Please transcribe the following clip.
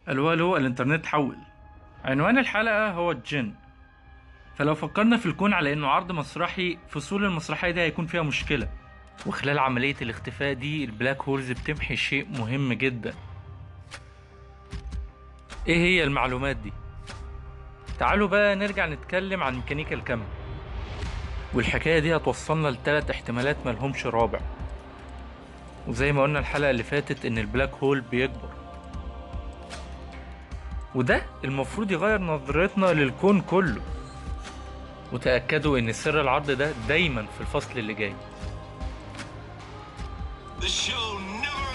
الو الو الانترنت حول عنوان الحلقة هو الجن فلو فكرنا في الكون على انه عرض مسرحي فصول المسرحية دي هيكون فيها مشكلة وخلال عملية الاختفاء دي البلاك هولز بتمحي شيء مهم جدا ايه هي المعلومات دي تعالوا بقى نرجع نتكلم عن ميكانيكا الكم والحكاية دي هتوصلنا لتلات احتمالات ملهمش رابع وزي ما قلنا الحلقة اللي فاتت ان البلاك هول بيكبر وده المفروض يغير نظرتنا للكون كله وتأكدوا ان سر العرض ده دايما في الفصل اللي جاي The show never